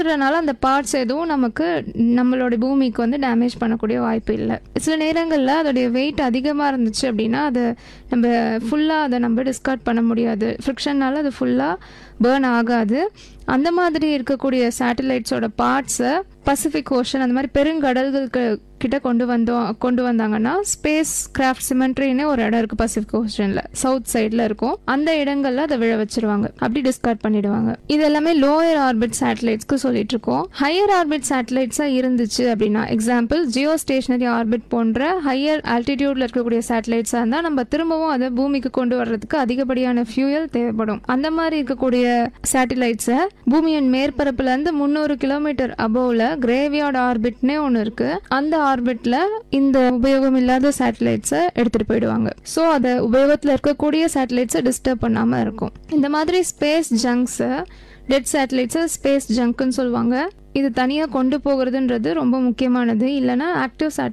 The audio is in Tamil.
விழுறனால அந்த பார்ட்ஸ் எதுவும் நமக்கு நம்மளோட பூமிக்கு வந்து டேமேஜ் பண்ணக்கூடிய வாய்ப்பு இல்லை சில நேரங்களில் அதோடைய வெயிட் அதிகமாக இருந்துச்சு அப்படின்னா அது நம்ம ஃபுல்லாக அதை நம்ம டிஸ்கார்ட் பண்ண முடியாது ஃப்ரிக்ஷன்னால அது ஃபுல்லாக பேர்ன் ஆகாது அந்த மாதிரி இருக்கக்கூடிய சேட்டலைட்ஸோட பார்ட்ஸை பசிபிக் ஓஷன் அந்த மாதிரி பெருங்கடல்களுக்கு கிட்ட கொண்டு வந்தோம் கொண்டு வந்தாங்கன்னா ஸ்பேஸ் கிராஃப்ட் சிமெண்ட்ரின்னு ஒரு இடம் இருக்கு பசிபிக் ஓஷன்ல சவுத் சைடில் இருக்கும் அந்த இடங்கள்ல அதை விழ வச்சிருவாங்க அப்படி டிஸ்கார்ட் பண்ணிடுவாங்க இது எல்லாமே லோயர் ஆர்பிட் சேட்டலைட்ஸ்க்கு சொல்லிட்டு இருக்கோம் ஹையர் ஆர்பிட் சேட்டலைட்ஸா இருந்துச்சு அப்படின்னா எக்ஸாம்பிள் ஜியோ ஸ்டேஷனரி ஆர்பிட் போன்ற ஹையர் ஆல்டிடியூட்ல இருக்கக்கூடிய சேட்டலைட்ஸா இருந்தா நம்ம திரும்பவும் அதை பூமிக்கு கொண்டு வர்றதுக்கு அதிகப்படியான ஃபியூயல் தேவைப்படும் அந்த மாதிரி இருக்கக்கூடிய சேட்டலைட்ஸை பூமியின் மேற்பரப்புல இருந்து முந்நூறு கிலோமீட்டர் அபோவ்ல கிரேவியார்ட் ஆர்பிட்னே ஒன்று இருக்கு அந்த ஆர்பிட்ல இந்த உபயோகம் இல்லாத சேட்டலைட்ஸை எடுத்துட்டு போயிடுவாங்க ஸோ அதை உபயோகத்தில் இருக்கக்கூடிய சேட்டலைட்ஸை டிஸ்டர்ப் பண்ணாம இருக்கும் இந்த மாதிரி ஸ்பேஸ் ஜங்க்ஸை டெட் சேட்டலைட்ஸை ஸ்பேஸ் ஜங்க்னு சொல்லுவாங்க இது தனியாக கொண்டு போகிறதுன்றது ரொம்ப முக்கியமானது இல்லைன்னா ஆக்டிவ்